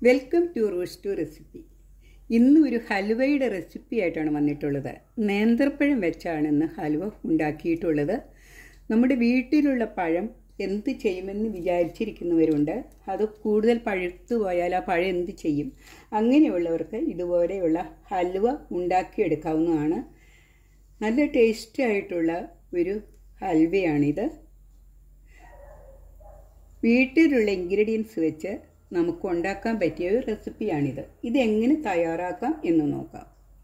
welcome to Roos to recipe ഇന്ന് ഒരു ഹൽവയുടെ recipe ആയിട്ടാണ് വന്നിട്ടുള്ളത് നേന്ത്രപ്പഴം വെച്ചാണ് ഇന്ന് ഹൽവ ഉണ്ടാക്കിയിട്ടുള്ളത് നമ്മുടെ വീട്ടിലുള്ള പഴം എന്ത് ചെയ്യുമെന്ന് വിചാരിച്ചിരിക്കുന്നവരുണ്ട് അത് കൂടുതൽ പഴുത്തു പോയാൽ ആ പഴം എന്ത് ചെയ്യും അങ്ങനെയുള്ളവർക്ക് ഇതുപോലെയുള്ള ഹൽവ ഉണ്ടാക്കിയെടുക്കാവുന്നതാണ് നല്ല ടേസ്റ്റി ആയിട്ടുള്ള ഒരു ഹൽവയാണിത് വീട്ടിലുള്ള ഇൻഗ്രീഡിയൻസ് വെച്ച് നമുക്ക് ഉണ്ടാക്കാൻ പറ്റിയ ഒരു റെസിപ്പിയാണിത് ഇത് എങ്ങനെ തയ്യാറാക്കാം എന്ന് നോക്കാം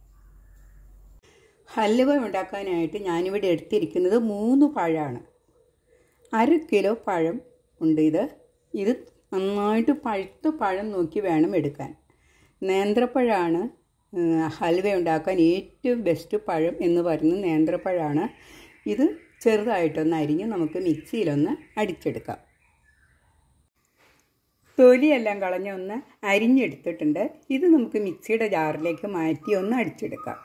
ഹൽവ ഉണ്ടാക്കാനായിട്ട് ഞാനിവിടെ എടുത്തിരിക്കുന്നത് മൂന്ന് പഴമാണ് അര കിലോ പഴം ഉണ്ട് ഇത് ഇത് നന്നായിട്ട് പഴുത്ത പഴം നോക്കി വേണം എടുക്കാൻ നേന്ത്രപ്പഴമാണ് ഹൽവ ഉണ്ടാക്കാൻ ഏറ്റവും ബെസ്റ്റ് പഴം എന്ന് പറയുന്നത് നേന്ത്രപ്പഴമാണ് ഇത് ചെറുതായിട്ടൊന്ന് അരിഞ്ഞ് നമുക്ക് മിക്സിയിലൊന്ന് അടിച്ചെടുക്കാം തൊലിയെല്ലാം കളഞ്ഞൊന്ന് അരിഞ്ഞെടുത്തിട്ടുണ്ട് ഇത് നമുക്ക് മിക്സിയുടെ ജാറിലേക്ക് മാറ്റി ഒന്ന് അടിച്ചെടുക്കാം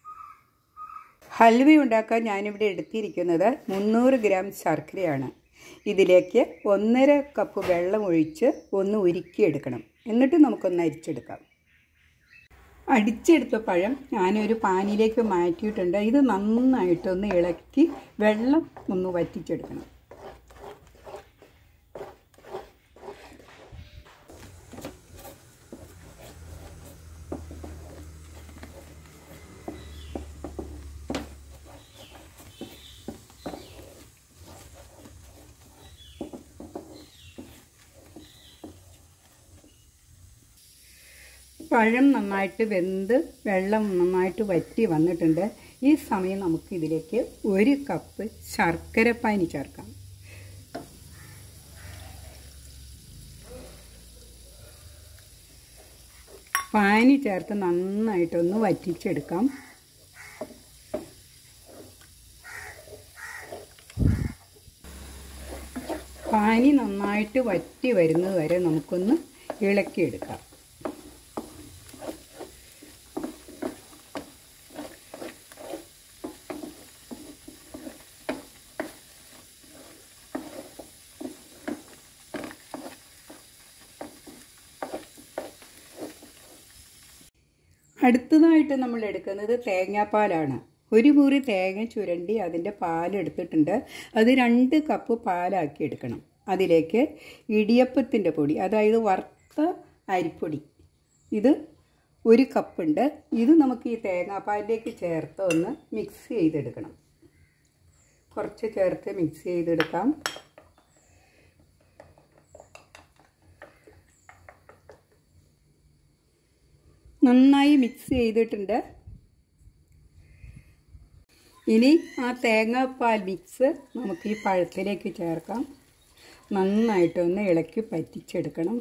ഹൽവ ഉണ്ടാക്കാൻ ഞാനിവിടെ എടുത്തിരിക്കുന്നത് മുന്നൂറ് ഗ്രാം ശർക്കരയാണ് ഇതിലേക്ക് ഒന്നര കപ്പ് വെള്ളം ഒഴിച്ച് ഒന്ന് ഉരുക്കിയെടുക്കണം എന്നിട്ട് നമുക്കൊന്ന് അരിച്ചെടുക്കാം അടിച്ചെടുത്ത പഴം ഞാനൊരു പാനിലേക്ക് മാറ്റിയിട്ടുണ്ട് ഇത് നന്നായിട്ടൊന്ന് ഇളക്കി വെള്ളം ഒന്ന് വറ്റിച്ചെടുക്കണം പഴം നന്നായിട്ട് വെന്ത് വെള്ളം നന്നായിട്ട് വറ്റി വന്നിട്ടുണ്ട് ഈ സമയം നമുക്ക് ഇതിലേക്ക് ഒരു കപ്പ് ശർക്കരപ്പാനി ചേർക്കാം പാനി ചേർത്ത് നന്നായിട്ടൊന്ന് വറ്റിച്ചെടുക്കാം പാനി നന്നായിട്ട് വറ്റി വരുന്നത് വരെ നമുക്കൊന്ന് ഇളക്കിയെടുക്കാം അടുത്തതായിട്ട് നമ്മൾ എടുക്കുന്നത് തേങ്ങാപ്പാലാണ് ഒരു മുറി തേങ്ങ ചുരണ്ടി അതിൻ്റെ പാലെടുത്തിട്ടുണ്ട് അത് രണ്ട് കപ്പ് പാലാക്കി എടുക്കണം അതിലേക്ക് ഇടിയപ്പത്തിൻ്റെ പൊടി അതായത് വറുത്ത അരിപ്പൊടി ഇത് ഒരു കപ്പുണ്ട് ഇത് നമുക്ക് ഈ തേങ്ങാപ്പാലിലേക്ക് ചേർത്ത് ഒന്ന് മിക്സ് ചെയ്തെടുക്കണം കുറച്ച് ചേർത്ത് മിക്സ് ചെയ്തെടുക്കാം നന്നായി മിക്സ് ചെയ്തിട്ടുണ്ട് ഇനി ആ തേങ്ങാപ്പാൽ മിക്സ് നമുക്ക് ഈ പഴത്തിലേക്ക് ചേർക്കാം നന്നായിട്ടൊന്ന് ഇളക്കി പറ്റിച്ചെടുക്കണം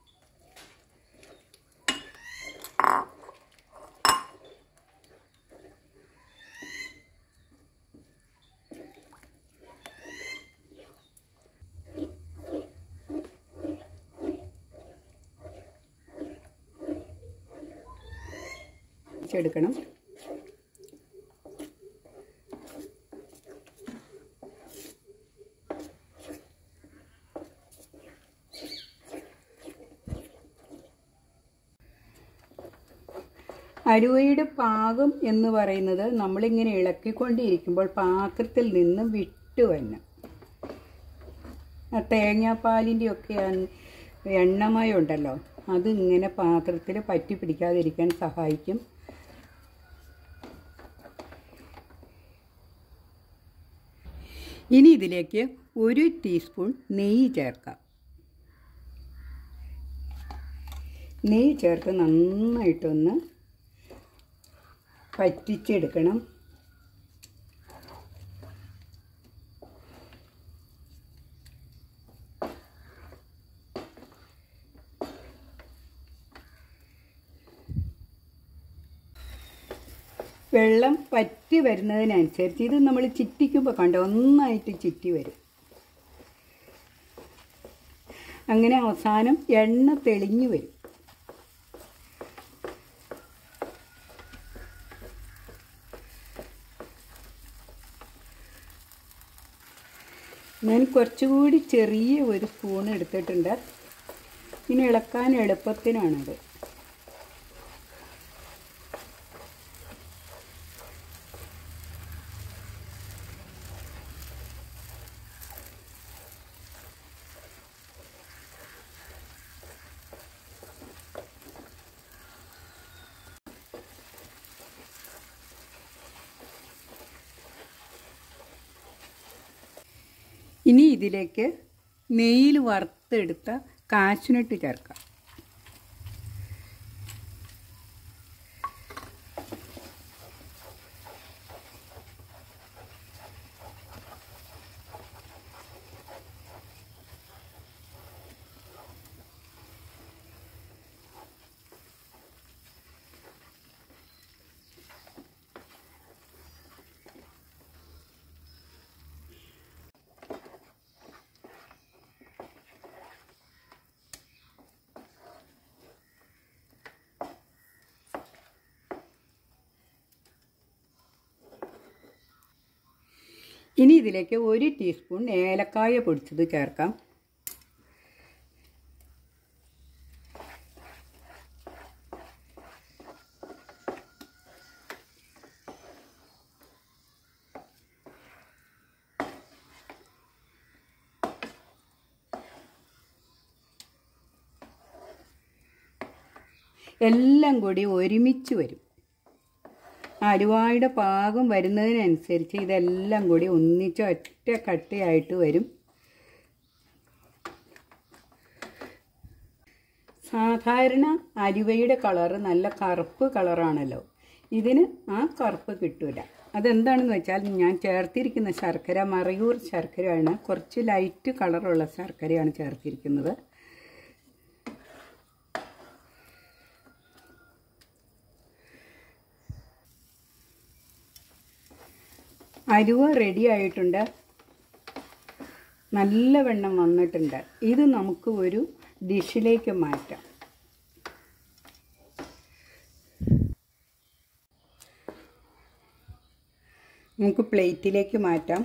എടുക്കണം അരുവയുടെ പാകം എന്ന് പറയുന്നത് നമ്മളിങ്ങനെ ഇളക്കിക്കൊണ്ടിരിക്കുമ്പോൾ പാത്രത്തിൽ നിന്ന് വിട്ടു വരണം ആ തേങ്ങാപ്പാലിൻ്റെ ഒക്കെ എണ്ണമയം ഉണ്ടല്ലോ അതിങ്ങനെ പാത്രത്തിൽ പറ്റി പിടിക്കാതിരിക്കാൻ സഹായിക്കും ഇനി ഇതിലേക്ക് ഒരു ടീസ്പൂൺ നെയ്യ് ചേർക്കാം നെയ്യ് ചേർത്ത് നന്നായിട്ടൊന്ന് പറ്റിച്ചെടുക്കണം വെള്ളം പറ്റി വരുന്നതിനനുസരിച്ച് ഇത് നമ്മൾ ചിറ്റിക്കുമ്പോൾ കണ്ടോ ഒന്നായിട്ട് ചിറ്റി വരും അങ്ങനെ അവസാനം എണ്ണ തെളിഞ്ഞു വരും ഞാൻ കുറച്ചുകൂടി ചെറിയ ഒരു സ്പൂൺ എടുത്തിട്ടുണ്ട് ഇനി ഇളക്കാൻ എളുപ്പത്തിനാണത് ഇനി ഇതിലേക്ക് നെയ്യിൽ വറുത്തെടുത്ത കാശുനട്ട് ചേർക്കാം ഇനി ഇതിലേക്ക് ഒരു ടീസ്പൂൺ ഏലക്കായ പൊടിച്ചത് ചേർക്കാം എല്ലാം കൂടി ഒരുമിച്ച് വരും അലുവായുടെ പാകം വരുന്നതിനനുസരിച്ച് ഇതെല്ലാം കൂടി ഒന്നിച്ച് ഒറ്റ കട്ടയായിട്ട് വരും സാധാരണ അലുവയുടെ കളറ് നല്ല കറുപ്പ് കളറാണല്ലോ ഇതിന് ആ കറുപ്പ് കിട്ടൂല അതെന്താണെന്ന് വെച്ചാൽ ഞാൻ ചേർത്തിരിക്കുന്ന ശർക്കര മറയൂർ ശർക്കരയാണ് കുറച്ച് ലൈറ്റ് കളറുള്ള ശർക്കരയാണ് ചേർത്തിരിക്കുന്നത് അരുവ റെഡി ആയിട്ടുണ്ട് നല്ല വെണ്ണം വന്നിട്ടുണ്ട് ഇത് നമുക്ക് ഒരു ഡിഷിലേക്ക് മാറ്റാം നമുക്ക് പ്ലേറ്റിലേക്ക് മാറ്റാം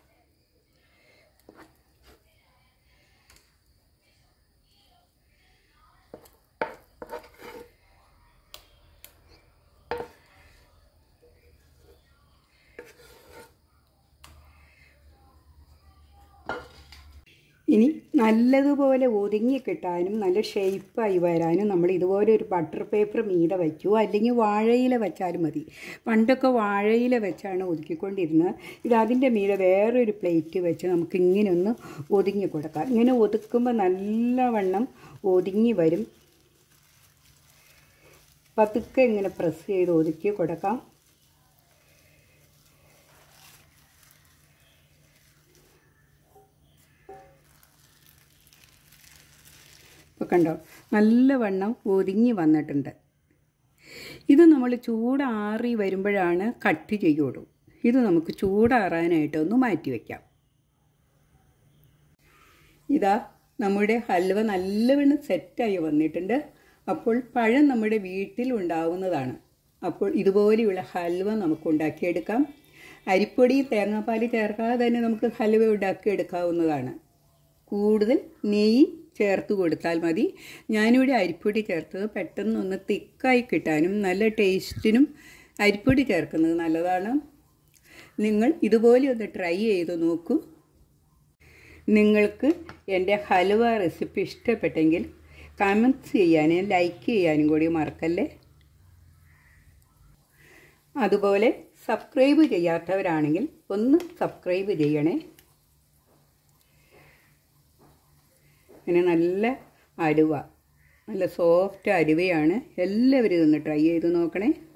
ഇനി നല്ലതുപോലെ ഒതുങ്ങി കിട്ടാനും നല്ല ഷേപ്പായി വരാനും നമ്മൾ ഇതുപോലെ ഒരു ബട്ടർ പേപ്പർ മീതെ വയ്ക്കുമോ അല്ലെങ്കിൽ വാഴയില വെച്ചാലും മതി പണ്ടൊക്കെ വാഴയില വെച്ചാണ് ഒതുക്കിക്കൊണ്ടിരുന്നത് ഇത് അതിൻ്റെ മീതെ വേറൊരു പ്ലേറ്റ് വെച്ച് നമുക്ക് ഇങ്ങനെ ഒന്ന് ഒതുങ്ങി കൊടുക്കാം ഇങ്ങനെ ഒതുക്കുമ്പോൾ നല്ലവണ്ണം ഒതുങ്ങി വരും പതുക്കെ ഇങ്ങനെ പ്രസ് ചെയ്ത് ഒതുക്കി കൊടുക്കാം ഇപ്പോൾ കണ്ടോ നല്ലവണ്ണം ഒതുങ്ങി വന്നിട്ടുണ്ട് ഇത് നമ്മൾ ചൂടാറി വരുമ്പോഴാണ് കട്ട് ചെയ്യുള്ളൂ ഇത് നമുക്ക് ചൂടാറാനായിട്ട് ഒന്ന് മാറ്റി വയ്ക്കാം ഇതാ നമ്മുടെ ഹൽവ നല്ലവണ്ണം സെറ്റായി വന്നിട്ടുണ്ട് അപ്പോൾ പഴം നമ്മുടെ വീട്ടിൽ ഉണ്ടാവുന്നതാണ് അപ്പോൾ ഇതുപോലെയുള്ള ഹൽവ നമുക്ക് ഉണ്ടാക്കിയെടുക്കാം അരിപ്പൊടി തേങ്ങാപ്പാൽ ചേർക്കാതെ തന്നെ നമുക്ക് ഹൽവ ഉണ്ടാക്കിയെടുക്കാവുന്നതാണ് കൂടുതൽ നെയ്യ് ചേർത്ത് കൊടുത്താൽ മതി ഞാനിവിടെ അരിപ്പൊടി ചേർത്തത് പെട്ടെന്നൊന്ന് തിക്കായി കിട്ടാനും നല്ല ടേസ്റ്റിനും അരിപ്പൊടി ചേർക്കുന്നത് നല്ലതാണ് നിങ്ങൾ ഇതുപോലെ ഒന്ന് ട്രൈ ചെയ്ത് നോക്കൂ നിങ്ങൾക്ക് എൻ്റെ ഹലുവ റെസിപ്പി ഇഷ്ടപ്പെട്ടെങ്കിൽ കമൻറ്റ്സ് ചെയ്യാനും ലൈക്ക് ചെയ്യാനും കൂടി മറക്കല്ലേ അതുപോലെ സബ്സ്ക്രൈബ് ചെയ്യാത്തവരാണെങ്കിൽ ഒന്ന് സബ്സ്ക്രൈബ് ചെയ്യണേ പിന്നെ നല്ല അലുവ നല്ല സോഫ്റ്റ് അലുവയാണ് എല്ലാവരും ഇതൊന്ന് ട്രൈ ചെയ്ത് നോക്കണേ